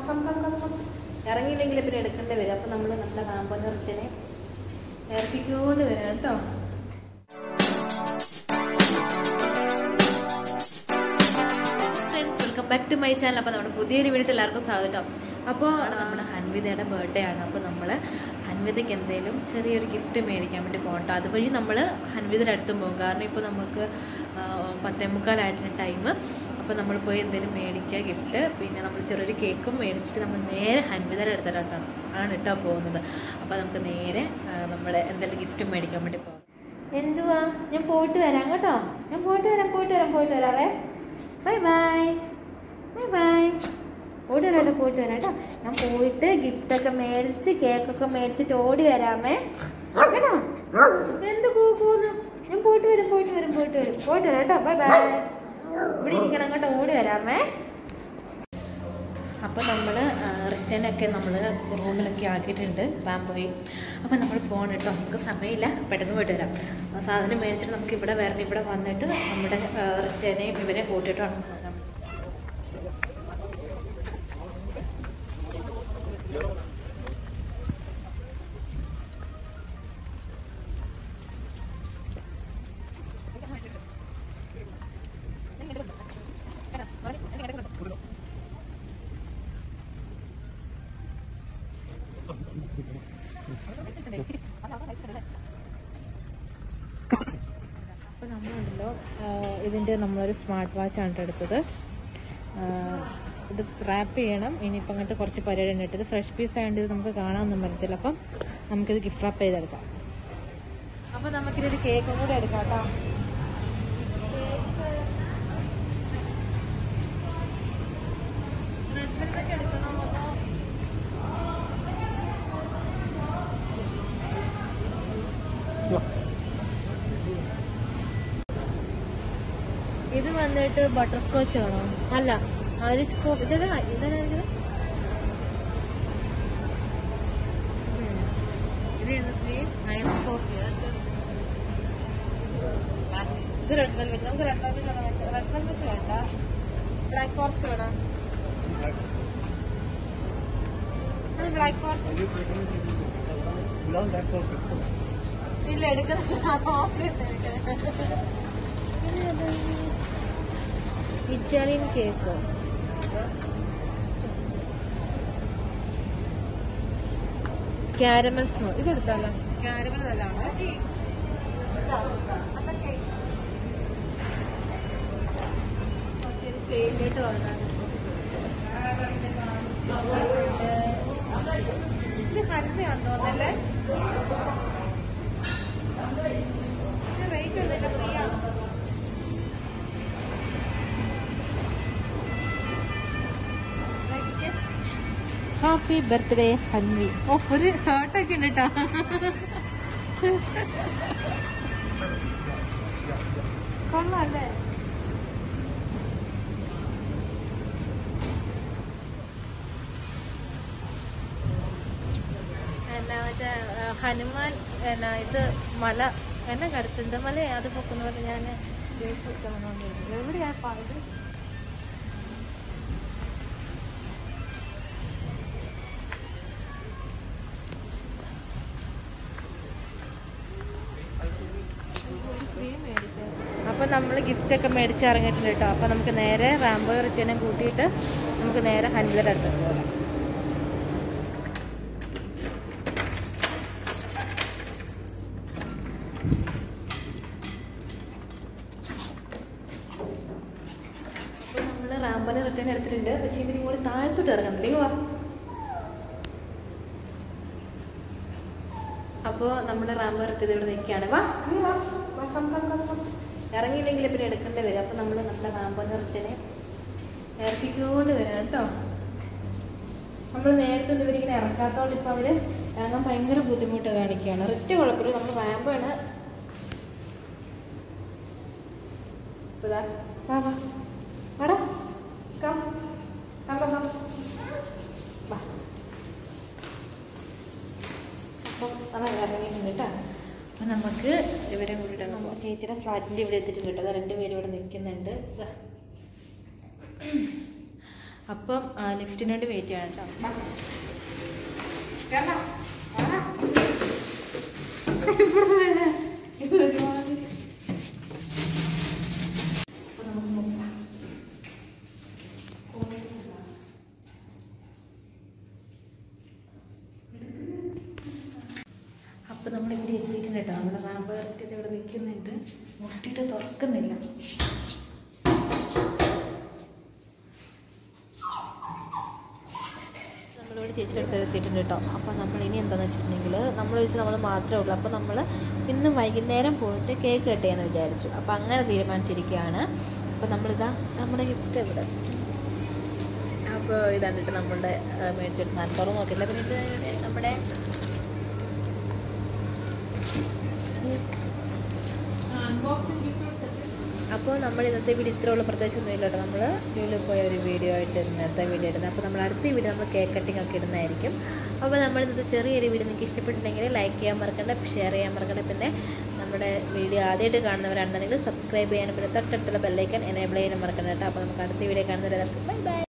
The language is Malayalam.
കം കം കം കം ഇറങ്ങിയില്ലെങ്കിൽ പിന്നെ എടുക്കേണ്ടി വരും അപ്പം നമ്മൾ നമ്മുടെ റാമ്പോനെ റിട്ടനെ ഏർപ്പിക്കൊണ്ട് വരാം കേട്ടോ friends welcome back to my channel അപ്പോൾ നമ്മുടെ പുതിയൊരു വീഡിയോ എല്ലാവർക്കും സ്വാഗതം അപ്പോൾ നമ്മുടെ ഹൻവിതയുടെ ബർത്ത്ഡേ ആണ് അപ്പോൾ നമ്മൾ ഹൻവിതയ്ക്ക് എന്തെങ്കിലും ചെറിയൊരു ഗിഫ്റ്റ് മേടിക്കാൻ വേണ്ടി പോകട്ടോ അതുവഴി നമ്മൾ ഹൻവിതയുടെ അടുത്തും പോകും കാരണം ഇപ്പോൾ നമുക്ക് ആ, പത്തേ മുക്കാലായിട്ടുണ്ട് ടൈം അപ്പോൾ നമ്മൾ പോയി എന്തെങ്കിലും മേടിക്കുക ഗിഫ്റ്റ് പിന്നെ നമ്മൾ ചെറിയൊരു കേക്കും മേടിച്ചിട്ട് നമ്മൾ നേരെ ഹൻവിതയുടെ അടുത്തോട്ടാണ് ആണ് കേട്ടോ പോകുന്നത് അപ്പോൾ നമുക്ക് നേരെ ആ, നമ്മുടെ എന്തെങ്കിലും ഗിഫ്റ്റ് മേടിക്കാൻ വേണ്ടി പോകാം എന്തുവാ ഞാൻ പോയിട്ട് വരാം കേട്ടോ ഞാൻ പോയിട്ട് വരാം പോയിട്ട് വരാം പോയിട്ട് വരാവേ ബൈ ബൈ ബൈ ബൈ പോയിട്ട് വരാം കേട്ടോ പോയിട്ട് വരാം കേട്ടോ ഞാൻ പോയിട്ട് ഗിഫ്റ്റൊക്കെ മേടിച്ച് കേക്കൊക്കെ മേടിച്ചിട്ട് ഓടി വരാമേ കേട്ടോ എന്ത് പോകുന്നു ഞാൻ പോയിട്ട് വരും പോയിട്ട് വരും പോയിട്ട് വരും പോയിട്ട് വരാം കേട്ടോ ബൈ ബൈ ഇവിടെ ഇരിക്കണം കേട്ടോ ഓടി വരാമേ അപ്പോൾ നമ്മൾ റിട്ടേണൊക്കെ നമ്മൾ റൂമിലൊക്കെ ആക്കിയിട്ടുണ്ട് റാംബോയി അപ്പോൾ നമ്മൾ പോകണം കേട്ടോ നമുക്ക് സമയമില്ല പെട്ടെന്ന് പോയിട്ട് വരാം ആ സാധനം മേടിച്ചിട്ട് നമുക്ക് ഇവിടെ വരണം ഇവിടെ വന്നിട്ട് നമ്മുടെ റിട്ടേനെയും ഇവരെ കൂട്ടിയിട്ടാണ് പോകാം അപ്പോൾ നമ്മളുണ്ടല്ലോ ഇതിൻ്റെ നമ്മളൊരു സ്മാർട്ട് വാച്ചാണ് കേട്ടോ എടുത്തത് ആ, ഇത് റാപ്പ് ചെയ്യണം ഇനിയിപ്പോൾ അങ്ങനത്തെ കുറച്ച് പരിപാടി ഉണ്ട് കേട്ടോ. ഇത് ഫ്രഷ് പീസ് ആയതുകൊണ്ട് ഇത് നമുക്ക് കാണാനൊന്നും പറ്റത്തില്ല അപ്പം നമുക്കിത് ഗിഫ്റ്റ് റാപ്പ് ചെയ്തെടുക്കാം അപ്പോൾ നമുക്കിതൊരു കേക്കും കൂടെ എടുക്കാം കേട്ടോ റെഡ് വെൽവെറ്റ് എടുക്കണോ അതോ ഇത് വന്നിട്ട് ബട്ടർ സ്കോച്ച് ആണോ അല്ല ആരിസ്കോ ഇതെല്ലാം ഇതെല്ലാം ഇത് ഐസ് കോഫി ഇത് റെഡ് വെൽവെറ്റ് നമുക്ക് റെഡ് വെൽവെറ്റ് ആണോ റെഡ് വെൽവെറ്റ് വേണ്ട ബ്ലാക്ക് ഫോറസ്റ്റ് വേണം ബ്ലാക്ക് ഫോറസ്റ്റ് ഇല്ല ഇറ്റാലിയൻ കേക്കോ ക്യാരമൽ സ്മോ ഇത് എടുത്താലോ ക്യാരമൽ നല്ലതാണ് സെയിലിട്ട് വന്നാൽ ഇത് ഹരിതയാന്ന് തോന്നല്ലേ റേറ്റ് ഒന്നുമില്ല ഫ്രീ ആണ് ഹാപ്പി ബർത്ത്ഡേ ഹൻവി ഓ ഒരു ഹാർട്ടൊക്കെ ഉണ്ട് കേട്ടോ കൊള്ളാല്ലേ എന്നാ മറ്റേ ആ, ഹനുമാൻ എന്നാ ഇത് മല എന്നെ കരുത്തുണ്ട് മല അത് പൊക്കുന്ന പോലെ ഞാൻ എവിടെയാ പായത് അപ്പൊ നമ്മൾ ഗിഫ്റ്റ് ഒക്കെ മേടിച്ച് ഇറങ്ങിയിട്ടുണ്ട് കേട്ടോ അപ്പൊ നമുക്ക് നേരെ റാംബോ റിറ്റനെ കൂട്ടിയിട്ട് നമുക്ക് നേരെ ഹൻവിയുടെ അടുത്ത് പോകാം അപ്പോൾ നമ്മൾ റാംബോനെ റിട്ടേൺ എടുത്തിട്ടുണ്ട് പക്ഷേ ഇവരും കൂടി താഴത്തോട്ട് ഇറങ്ങുന്നില്ല ഇങ്ങ് വാ അപ്പോൾ നമ്മുടെ റാംബോ റിട്ടേൺ ഇവിടെ നിൽക്കുകയാണ് വാ ഇങ്ങ് വാ വാ, കം കം കം കം ഇറങ്ങിയില്ലെങ്കിൽ പിന്നെ എടുക്കേണ്ടി വരും അപ്പോൾ നമ്മൾ നമ്മുടെ റാംബോനെ റിട്ടേനെ ഏർപ്പിക്കൊണ്ട് വരാം കേട്ടോ നമ്മൾ നേരത്തെ ഒന്നും ഇവരിങ്ങനെ ഇറക്കാത്തതുകൊണ്ട് ഇപ്പോൾ അവർ ഇറങ്ങാൻ ഭയങ്കര ബുദ്ധിമുട്ട് കാണിക്കുകയാണ് റിറ്റ് കുഴപ്പമില്ല നമ്മൾ റാംബോയാണ് ഇപ്പോൾ ദാ, വാ വാ വാടാ കം കം കം കം വാ അപ്പം അതാ ഇറങ്ങിയിട്ടുണ്ട് കേട്ടോ അപ്പം നമുക്ക് ഇവരെ കൂട്ടിയിട്ട് നമ്മൾ ചേച്ചിയുടെ ഫ്ലാറ്റിൻ്റെ ഇവിടെ എത്തിയിട്ടുണ്ട് കേട്ടോ അതാ രണ്ടുപേരും ഇവിടെ നിൽക്കുന്നുണ്ട് ദാ. അപ്പം ആ, ലിഫ്റ്റിന് വേണ്ടി വെയിറ്റ് ചെയ്യണം കേട്ടോ ഇത് ഒരുമാതിരി അപ്പൊ നമുക്ക് നോക്കാം അപ്പോൾ നമ്മളിവിടെ എത്തിയിട്ടുണ്ട് കേട്ടോ നമ്മുടെ റാമ്പ് കറക്റ്റ് ഇവിടെ നിൽക്കുന്നുണ്ട് മുട്ടിയിട്ട് തുറക്കുന്നില്ല നമ്മളിവിടെ ചേച്ചിയുടെ അടുത്ത് എത്തിയിട്ടുണ്ട് കേട്ടോ അപ്പോൾ നമ്മൾ ഇനി എന്താണെന്ന് വെച്ചിട്ടുണ്ടെങ്കിൽ നമ്മൾ വെച്ച് നമ്മൾ മാത്രമേ ഉള്ളൂ അപ്പോൾ നമ്മൾ ഇന്ന് വൈകുന്നേരം പോയിട്ട് കേക്ക് കട്ട് ചെയ്യാമെന്ന് വിചാരിച്ചു അപ്പോൾ അങ്ങനെ തീരുമാനിച്ചിരിക്കുകയാണ് അപ്പോൾ നമ്മളിതാ നമ്മുടെ ഗിഫ്റ്റ് എവിടെ അപ്പോൾ ഇതാണ് കേട്ടോ നമ്മളുടെ ആ, മേടിച്ചെടുത്ത് ഞാൻ തുറന്ന് നോക്കില്ല പിന്നെ ഇത് നമ്മുടെ അപ്പോൾ നമ്മൾ ഇന്നത്തെ വീഡിയോ ഇത്ര ഉള്ള പ്രത്യേകിച്ചൊന്നുമില്ല കേട്ടോ നമ്മൾ ലുലു പോയ ഒരു വീഡിയോ ആയിട്ട് ഇന്നത്തെ വീഡിയോ ഇടുന്നത് അപ്പോൾ നമ്മൾ അടുത്ത വീഡിയോ നമ്മൾ കേക്ക് കട്ടിംഗ് ഒക്കെ ഇടുന്നതായിരിക്കും അപ്പോൾ നമ്മൾ ഇന്നത്തെ ചെറിയൊരു വീഡിയോ നിങ്ങൾക്ക് ഇഷ്ടപ്പെട്ടിട്ടുണ്ടെങ്കിൽ ലൈക്ക് ചെയ്യാൻ മറക്കണ്ട ഷെയർ ചെയ്യാൻ മറക്കണ്ട പിന്നെ നമ്മുടെ വീഡിയോ ആദ്യമായിട്ട് കാണുന്നവരാണെന്നുണ്ടെങ്കിൽ സബ്സ്ക്രൈബ് ചെയ്യാനും പിന്നെ തൊട്ടടുത്തുള്ള ബെല്ലൈക്കൻ എനേബിൾ ചെയ്യാനും മറക്കണ്ട കേട്ടോ അപ്പോൾ നമുക്ക് അടുത്ത വീഡിയോ കാണുന്നവരെ ബൈ ബൈ